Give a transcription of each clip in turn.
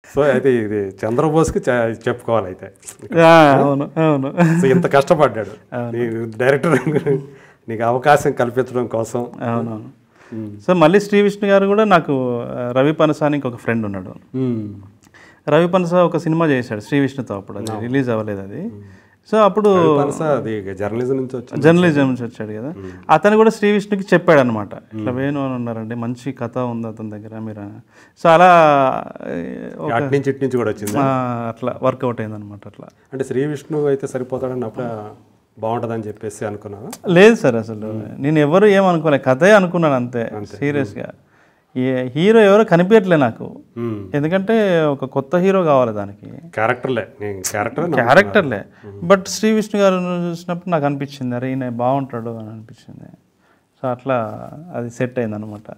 So అయితే ఇది చంద్రబోస్కి చ- చెప్పుకోవాలి అయితే ఆ, అవును అవును సో ఇంత కష్టపడ్డాడు నీ డైరెక్టర్ నీకు అవకాశం కల్పించడం కోసం అవునవును సో మళ్ళీ శ్రీ విష్ణు గారు కూడా నాకు ఆ, రవి పనసానికి ఒక ఫ్రెండ్ ఉన్నాడు ఉమ్. రవి పనస ఒక సినిమా చేశాడు శ్రీ విష్ణుతో అప్పుడు అది రిలీజ్ అవ్వలేదు అది సో అప్పుడు పనస అది జర్నలిజం నుంచి వచ్చింది జర్నలిజం నుంచి వచ్చాడు కదా అతను కూడా శ్రీ విష్ణుకి చెప్పాడు అనమాట ఇట్లా వేణు అని ఉన్నారండి మంచి కథ ఉంది అతని దగ్గర మీరు సో అలా ఏ, ఒక- అటు నుంచి ఇటు నుంచి కూడా వచ్చింది ఆ, అట్లా వర్కౌట్ అయింది అనమాట అట్లా అంటే శ్రీ విష్ణు అయితే సరిపోతాడని అప్పుడే బాగుంటుందని చెప్పేసి అనుకున్నావా లేదు సార్ అసలు నేను ఎవరు ఏమనుకోలే కథే అనుకున్నాను అంతే సీరియస్గా ఏ హీరో ఎవరో కనిపించట్లే నాకు ఉమ్. ఎందుకంటే ఒక కొత్త హీరో కావాలి దానికి క్యారెక్టర్లే నేను క్యారెక్టర్ క్యారెక్టర్లే బట్ శ్రీ విష్ణు గారు చూసినప్పుడు నాకు అనిపించింది అరే ఈయన బాగుంటాడు అని అనిపించింది సో అట్లా అది సెట్ అయింది అనమాట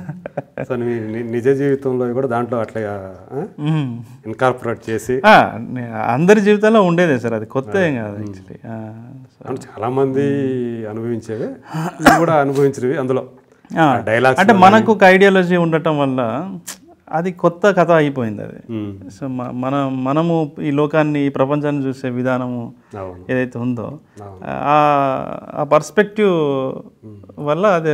సో నీ ని- నిజ జీవితంలో కూడా దాంట్లో అట్లా ఇన్కార్పొరేట్ చేసి అందరి జీవితాల్లో ఉండేదే సార్ అది కొత్త ఏం కాదు యాక్చువల్లీ అంటే చాలా మంది అనుభవించేవి ఇవి కూడా అనుభవించినవి అందులో డైలాగ్స్ అంటే మనకు ఒక ఐడియాలజీ ఉండటం వల్ల అది కొత్త కథ అయిపోయింది అది సో మ- మన మనము ఈ లోకాన్ని ఈ ప్రపంచాన్ని చూసే విధానము అవును ఏదైతే ఉందో ఆ ఆ పర్స్పెక్టివ్ వల్ల అది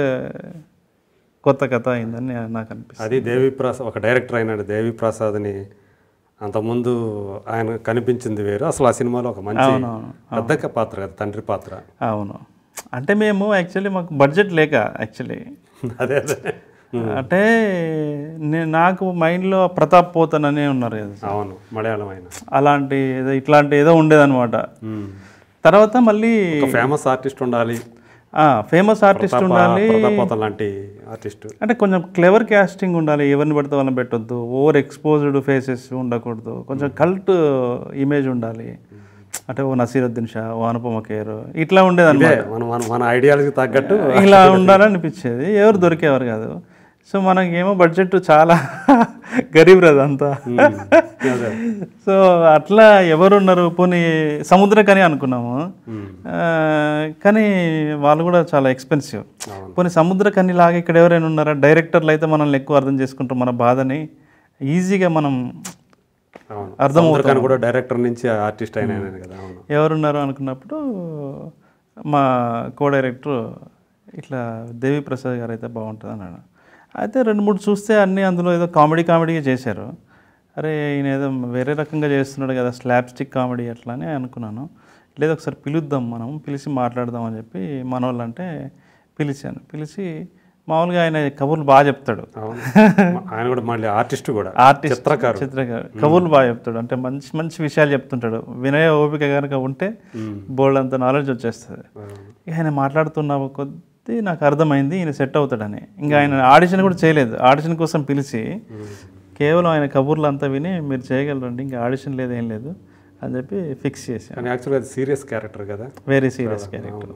కొత్త కథ అయిందని నాకు అనిపిస్తుంది అది దేవి ప్రసాద్ ఒక డైరెక్టర్ అయినాడు దేవి ప్రసాద్ని అంతకుముందు ఆయన కనిపించింది వేరు అసలు ఆ సినిమాలో ఒక మంచి పెద్ద పాత్ర కదా తండ్రి పాత్ర అవును అంటే మేము యాక్చువల్లీ మాకు బడ్జెట్ లేక యాక్చువల్లీ అదే అదే అంటే నేను నాకు మైండ్లో ప్రతాప్ పోతన్ అనే ఉన్నారు కదా అవును మలయాళం ఆయన అలాంటి ఏదో ఇట్లాంటి ఏదో ఉండేదన్నమాట తర్వాత మళ్ళీ ఒక ఫేమస్ ఆర్టిస్ట్ ఉండాలి ఫేమస్ ఆర్టిస్ట్ ఉండాలి ప్రతాపోతన్ లాంటి ఆర్టిస్ట్ అంటే కొంచెం క్లెవర్ క్యాస్టింగ్ ఉండాలి ఎవరిని పడితే వాళ్ళని పెట్టొద్దు ఓవర్ ఎక్స్పోజ్డ్ ఫేసెస్ ఉండకూడదు కొంచెం కల్ట్ ఇమేజ్ ఉండాలి అంటే ఓ నసీరుద్దీన్ షా ఓ అనుపమ కేర్ ఇట్లా ఉండేదన్నమాట మన మన మన ఐడియాలజీ తగ్గట్టు ఇలా ఉండాలనిపించేది ఎవరు దొరికేవారు కాదు సో మనకేమో బడ్జెట్ చాలా గరీబ్ రది అంతా అదే సో అట్లా ఎవరున్నారు పోనీ సముద్రకని అనుకున్నాము ఆ, కానీ వాళ్ళు కూడా చాలా ఎక్స్పెన్సివ్ పోనీ సముద్రకని లాగా ఇక్కడ ఎవరైనా ఉన్నారా డైరెక్టర్లు అయితే మనల్ని ఎక్కువ అర్థం చేసుకుంటారు మన బాధని ఈజీగా మనం అవును అర్థం సముద్రకాని కూడా డైరెక్టర్ నుంచి ఆర్టిస్ట్ అయిన ఆయన కదా అవును ఎవరున్నారు అనుకున్నప్పుడు మా కో డైరెక్టర్ ఇట్లా దేవి ప్రసాద్ గారు అయితే బాగుంటుంది అన్నాడు అయితే రెండు మూడు చూస్తే అన్నీ అందులో ఏదో కామెడీ కామెడీగా చేశారు అరే ఈయన ఏదో వేరే రకంగా చేస్తున్నాడు కదా స్లాబ్ స్టిక్ కామెడీ అట్లా అని అనుకున్నాను లేదా ఒకసారి పిలుద్దాం మనం పిలిచి మాట్లాడదాం అని చెప్పి మనోళ్ళు అంటే పిలిచాను పిలిచి మామూలుగా ఆయన కబుర్లు బాగా చెప్తాడు అవును ఆయన కూడా మళ్ళీ ఆర్టిస్ట్ కూడా ఆర్టిస్ట్ చిత్రకారు చిత్రకారు కబుర్లు బాగా చెప్తాడు అంటే మంచి మంచి విషయాలు చెప్తుంటాడు వినయ ఓపిక కనుక ఉంటే బోల్డ్ అంత నాలెడ్జ్ వచ్చేస్తుంది ఇక ఆయన మాట్లాడుతున్న కొద్దీ నాకు అర్థమైంది ఈయన సెట్ అవుతాడని ఇంకా ఆయన ఆడిషన్ కూడా చేయలేదు ఆడిషన్ కోసం పిలిచి కేవలం ఆయన కబుర్లు అంతా విని మీరు చేయగలరండి ఇంకా ఆడిషన్ లేదు ఏం లేదు అని చెప్పి ఫిక్స్ చేశాను కానీ యాక్చువల్గా అది సీరియస్ క్యారెక్టర్ కదా వెరీ సీరియస్ క్యారెక్టర్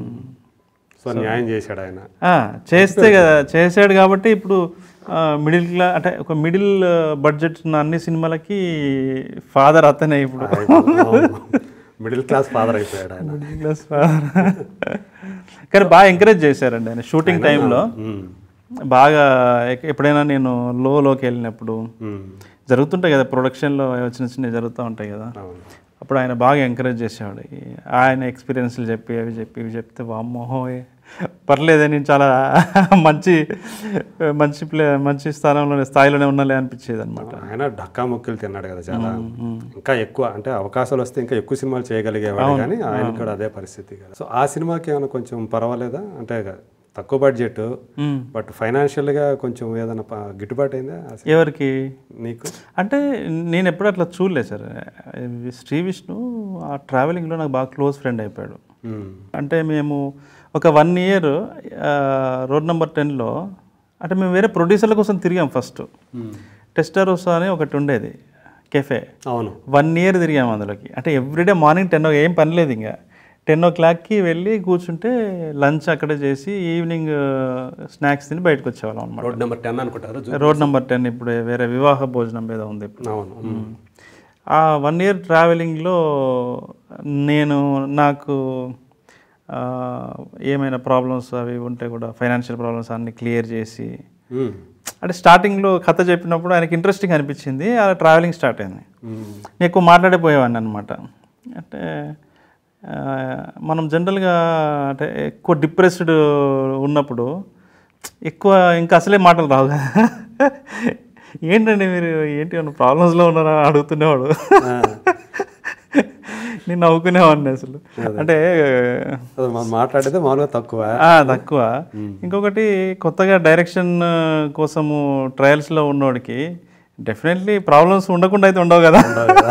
సో న్యాయం చేశాడు ఆయన చేస్తే కదా చేశాడు కాబట్టి ఇప్పుడు మిడిల్ క్లాస్ అంటే ఒక మిడిల్ బడ్జెట్ ఉన్న అన్ని సినిమాలకి ఫాదర్ అతనే ఇప్పుడు మిడిల్ క్లాస్ ఫాదర్ అయిపోయాడు ఆయన మిడిల్ క్లాస్ ఫాదర్ కానీ బాగా ఎంకరేజ్ చేశారండి ఆయన షూటింగ్ టైంలో ఉమ్. బాగా ఎక్- ఎప్పుడైనా నేను లోలోకి వెళ్ళినప్పుడు ఉమ్. జరుగుతుంటాయి కదా ప్రొడక్షన్లో చిన్న చిన్నవి జరుగుతూ ఉంటాయి కదా అవును అప్పుడు ఆయన బాగా ఎంకరేజ్ చేసేవాడు ఈ- ఆయన ఎక్స్పీరియన్స్లు చెప్పి అవి చెప్పి ఇవి చెప్తే వామ్మోహో ఏ, పర్లేదే నేను చాలా మంచి మంచి ప్లే మంచి స్థానంలో స్థాయిలోనే ఉన్నాలే అనిపించేది అనమాట ఆయన డక్కా ముక్కలు తిన్నాడు కదా చాలా ఇంకా ఎక్కువ అంటే అవకాశాలు వస్తే ఇంకా ఎక్కువ సినిమాలు చేయగలిగేవాడు కానీ ఆయన కూడా అదే పరిస్థితి కదా సో ఆ సినిమాకి ఏమైనా కొంచెం పర్వాలేదా అంటే తక్కువ బడ్జెట్ బట్ ఫైనాన్షియల్గా కొంచెం ఏదైనా ప- గిట్టుబాటు అయిందా ఆ సినిమా ఎవరికి నీకు అంటే నేను ఎప్పుడు అట్లా చూడలేదు సార్ శ్రీ విష్ణు ఆ ట్రావెలింగ్లో నాకు బాగా క్లోజ్ ఫ్రెండ్ అయిపోయాడు ఉమ్. అంటే మేము ఒక వన్ ఇయర్ రోడ్ నెంబర్ టెన్లో అంటే మేము వేరే ప్రొడ్యూసర్ల కోసం తిరిగాం ఫస్ట్ ఉమ్. టెస్టరోసా అని ఒకటి ఉండేది కెఫే అవును వన్ ఇయర్ తిరిగాము అందులోకి అంటే ఎవ్రీడే మార్నింగ్ టెన్ ఏం పని లేదు ఇంకా టెన్ ఓ క్లాక్కి వెళ్ళి కూర్చుంటే లంచ్ అక్కడే చేసి ఈవినింగ్ స్నాక్స్ తిని బయటకు వచ్చేవాళ్ళం అనమాట రోడ్ నెంబర్ టెన్ అనుకుంటారు రోడ్ నెంబర్ టెన్ ఇప్పుడు వేరే వివాహ భోజనం మీద ఉంది ఇప్పుడు అవును ఉమ్. ఆ వన్ ఇయర్ ట్రావెలింగ్లో నేను నాకు ఆ, ఏమైనా ప్రాబ్లమ్స్ అవి ఉంటే కూడా ఫైనాన్షియల్ ప్రాబ్లమ్స్ అన్ని క్లియర్ చేసి ఉమ్. అంటే స్టార్టింగ్లో కథ చెప్పినప్పుడు ఆయనకి ఇంట్రెస్టింగ్ అనిపించింది ఆ ట్రావెలింగ్ స్టార్ట్ అయింది మ్మ్. నేను ఎక్కువ మాట్లాడిపోయేవాడిని అనమాట అంటే ఆ, మనం జనరల్గా అంటే ఎక్కువ డిప్రెస్డ్ ఉన్నప్పుడు ఎక్కువ ఇంకా అసలే మాటలు రావు కదా ఏంటండి మీరు ఏంటి ఏమైనా ప్రాబ్లమ్స్లో ఉన్నారా అని అడుగుతునేవాడు ఆ, నేను నవ్వుకునేవాడిని అసలు అంటే అసలు మనం మాట్లాడితే మామూలుగా తక్కువ ఆ, తక్కువ ఇంకొకటి కొత్తగా డైరెక్షన్ కోసము ట్రయల్స్లో ఉన్నోడికి డెఫినెట్లీ ప్రాబ్లమ్స్ ఉండకుండా అయితే ఉండవు కదా ఉండవు కదా.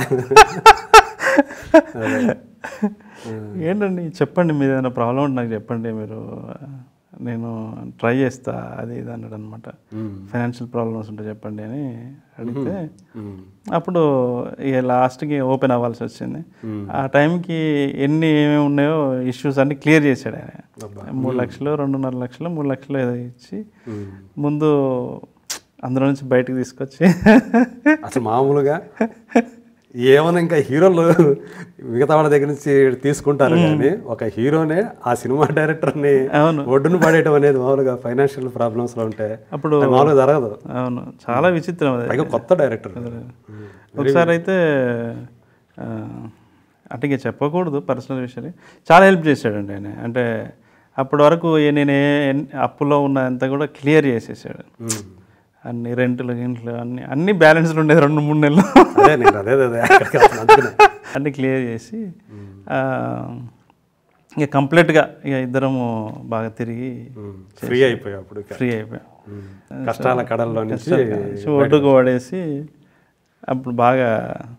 ఏంటండి చెప్పండి మీద ఏదైనా ప్రాబ్లం ఉంటే నాకు చెప్పండి మీరు నేను ట్రై చేస్తా అది ఇది అన్నాడు అనమాట మ్మ్. ఫైనాన్షియల్ ప్రాబ్లమ్స్ ఉంటే చెప్పండి అని అడిగితే మ్మ్. అప్పుడు ఇక లాస్ట్కి ఓపెన్ అవ్వాల్సి వచ్చింది మ్మ్. ఆ టైంకి ఎన్ని ఏమేమి ఉన్నాయో ఇష్యూస్ అన్ని క్లియర్ చేశాడు ఆయన అబ్బా. మూడు లక్షలు రెండున్నర లక్షలు మూడు లక్షలు ఏదో ఇచ్చి మ్మ్. ముందు అందులో నుంచి బయటకు తీసుకొచ్చి అసలు మామూలుగా ఏమైనా ఇంకా హీరోలు మిగతా వాళ్ళ దగ్గర నుంచి తీసుకుంటారు కానీ ఒక హీరోనే ఆ సినిమా డైరెక్టర్ని అవును. ఒడ్డును పడేయడం అనేది మామూలుగా ఫైనాన్షియల్ ప్రాబ్లమ్స్ లో ఉంటే అప్పుడు అది మామూలుగా జరగదు అవును చాలా విచిత్రం అది పైగా కొత్త డైరెక్టర్ ఒకసారి అయితే ఆ, అంటే ఇక చెప్పకూడదు పర్సనల్ విషయాలు చాలా హెల్ప్ చేశాడండి ఆయన అంటే అప్పటి వరకు ఏ- నేను ఏ- అప్పులో ఉన్న అంతా కూడా క్లియర్ చేసేసాడు అన్ని రెంట్లు గింట్లు అన్ని అన్ని బ్యాలెన్స్లు ఉండేది రెండు మూడు నెలలు అదే నేను అదే అదే అక్కడికి వస్తున్నాను అందుకనే. అన్ని క్లియర్ చేసి ఆ, ఇక కంప్లీట్గా ఇక ఇద్దరము బాగా తిరిగి మ్మ్. ఫ్రీ అయిపోయావు అప్పుడు ఇక. ఫ్రీ అయిపోయాం మ్మ్. కష్టాల కడల్లో నుంచి సో ఒడ్డుకు పడేసి అప్పుడు బాగా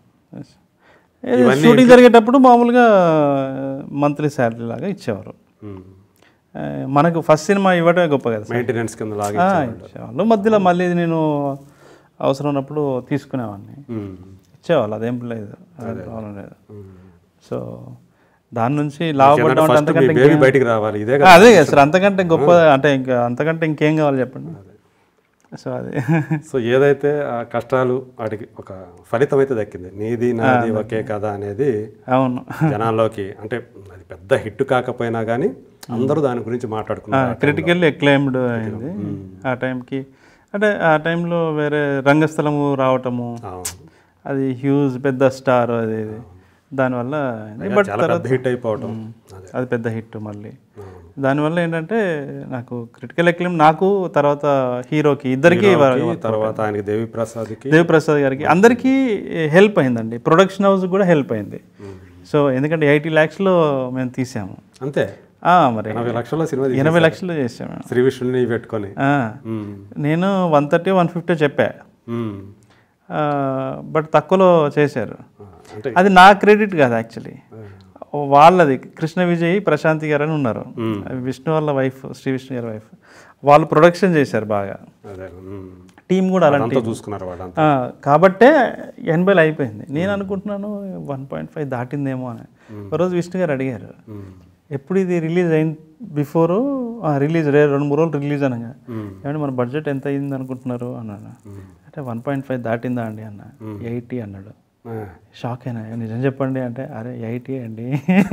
షూటింగ్ జరిగేటప్పుడు మామూలుగా మంత్లీ శాలరీ లాగా ఇచ్చేవారు మ్మ్. ఆ, మనకు ఫస్ట్ సినిమా ఇవ్వడమే గొప్ప కదా సార్ మెయింటెనెన్స్ కింద లాగా ఆ, ఇచ్చేవాళ్ళు మధ్యలో మళ్ళీ నేను అవసరం ఉన్నప్పుడు తీసుకునేవాడిని మ్మ్. ఇచ్చేవాళ్ళు అదేం లేదు అదేం ప్రాబ్లం లేదు మ్మ్. సో దాని నుంచి లాభపడ్డం అంటే ఫస్ట్ మీ అంతకంటే బేబీ బయటికి రావాలి ఇదే ఆ, కదా అదే కదా సార్ అంతకంటే గొప్ప అంటే ఇంకా అంతకంటే ఇంకేం కావాలి చెప్పండి సో అది సో ఏదైతే ఆ కష్టాలు వాటికి ఒక ఫలితం అయితే దక్కింది నీది నాది ఒకే కథ అనేది అవును జనాల్లోకి అంటే అది పెద్ద హిట్ కాకపోయినా కానీ అందరూ దాని గురించి మాట్లాడుకున్నారు క్రిటికల్ ఎక్లైమ్డ్ అయింది ఆ టైంకి అంటే ఆ టైంలో వేరే రంగస్థలము రావటము అవును. అది హ్యూజ్ పెద్ద స్టార్ అది ఇది. దానివల్ల అయింది. బట్ చాలా పెద్ద హిట్ అయిపోవటం అదే అది పెద్ద హిట్ మళ్ళీ అవును. దానివల్ల ఏంటంటే నాకు క్రిటికల్ ఎక్లైమ్ నాకు తర్వాత హీరోకి ఇద్దరికి ఈ తర్వాత ఆయనకి దేవి ప్రసాద్కి దేవిప్రసాద్ గారికి అందరికీ హెల్ప్ అయిందండి ప్రొడక్షన్ హౌస్ కూడా హెల్ప్ అయింది సో ఎందుకంటే ఎయిటీ ల్యాక్స్లో మేము తీసాము అంతే ఆ, మరి ఎనభై లక్షల సినిమా తీశారు. ఎనభై లక్షలు చేసాము శ్రీ విష్ణుని పెట్టుకొని ఆ, మ్మ్. నేను వన్ థర్టీ వన్ ఫిఫ్టీ చెప్పా మ్మ్. ఆ, బట్ తక్కువలో చేశారు ఆ, అంటే అది నా క్రెడిట్ కాదు యాక్చువల్లీ వాళ్ళది కృష్ణ విజయ్ ప్రశాంతి గారు అని ఉన్నారు విష్ణు వాళ్ళ వైఫ్ శ్రీ విష్ణు గారి వైఫ్ వాళ్ళు ప్రొడక్షన్ చేశారు బాగా అదే మ్మ్. టీం కూడా అలాంటి అంతా చూసుకున్నారు వాళ్ళంతా ఆ, కాబట్టే ఎనభైలు అయిపోయింది నేను అనుకుంటున్నాను వన్ పాయింట్ ఫైవ్ దాటిందేమో అని ఒకరోజు విష్ణు గారు అడిగారు మ్మ్. ఎప్పుడు ఇది రిలీజ్ అయిన బిఫోర్ రిలీజ్ రే రెండు మూడు రోజులు రిలీజ్ అనగా మ్మ్. ఏమంటే మన బడ్జెట్ ఎంత అయింది అనుకుంటున్నారు అన్నాను అంటే వన్ పాయింట్ ఫైవ్ దాటిందా అండి అన్న ఎయిటీ అన్నాడు ఆ, షాక్ అయినా "ఏ, నిజం చెప్పండి అంటే అరే ఎయిటీ అండి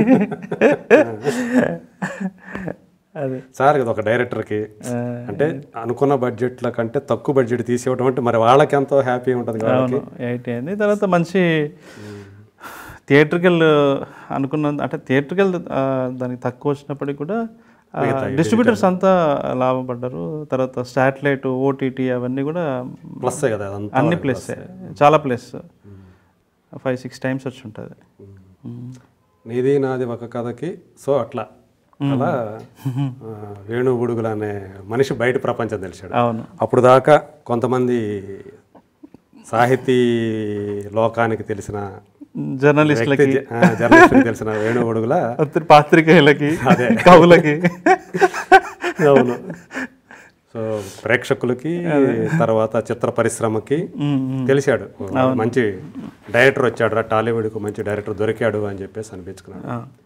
అది సార్ కదా ఒక డైరెక్టర్కి అంటే అనుకున్న బడ్జెట్ల కంటే తక్కువ బడ్జెట్ తీసేయడం అంటే మరి వాళ్ళకి ఎంతో హ్యాపీ ఉంటుంది కాబట్టి అవును ఎయిటీ అయింది తర్వాత మంచి థియేటర్కల్ అనుకున్న అంటే థియేటర్కల్ దానికి తక్కువ వచ్చినప్పటికీ కూడా డిస్ట్రిబ్యూటర్స్ అంతా లాభపడ్డారు తర్వాత శాటిలైట్ ఓటీటీ అవన్నీ కూడా ప్లస్ కదా అదంతా అన్ని ప్లస్ చాలా ప్లస్ ఫైవ్ సిక్స్ టైమ్స్ వచ్చి ఉంటుంది నీది నాది ఒక కథకి సో అట్లా అలా ఆ, వేణు బుడుగులు అనే మనిషి బయట ప్రపంచం తెలిసాడు అవును అప్పుడు దాకా కొంతమంది సాహితీ లోకానికి తెలిసిన జర్నలిస్టులకి జర్నలిస్ట్ తెలిసిన వేణు బుడుగుల ఒత్తిడి పాత్రికేయులకి కవులకి అవును సో ప్రేక్షకులకి తర్వాత చిత్ర పరిశ్రమకి తెలిసాడు ఓ, మంచి డైరెక్టర్ వచ్చాడు రా టాలీవుడ్కు మంచి డైరెక్టర్ దొరికాడు అని చెప్పేసి అనిపించుకున్నాడు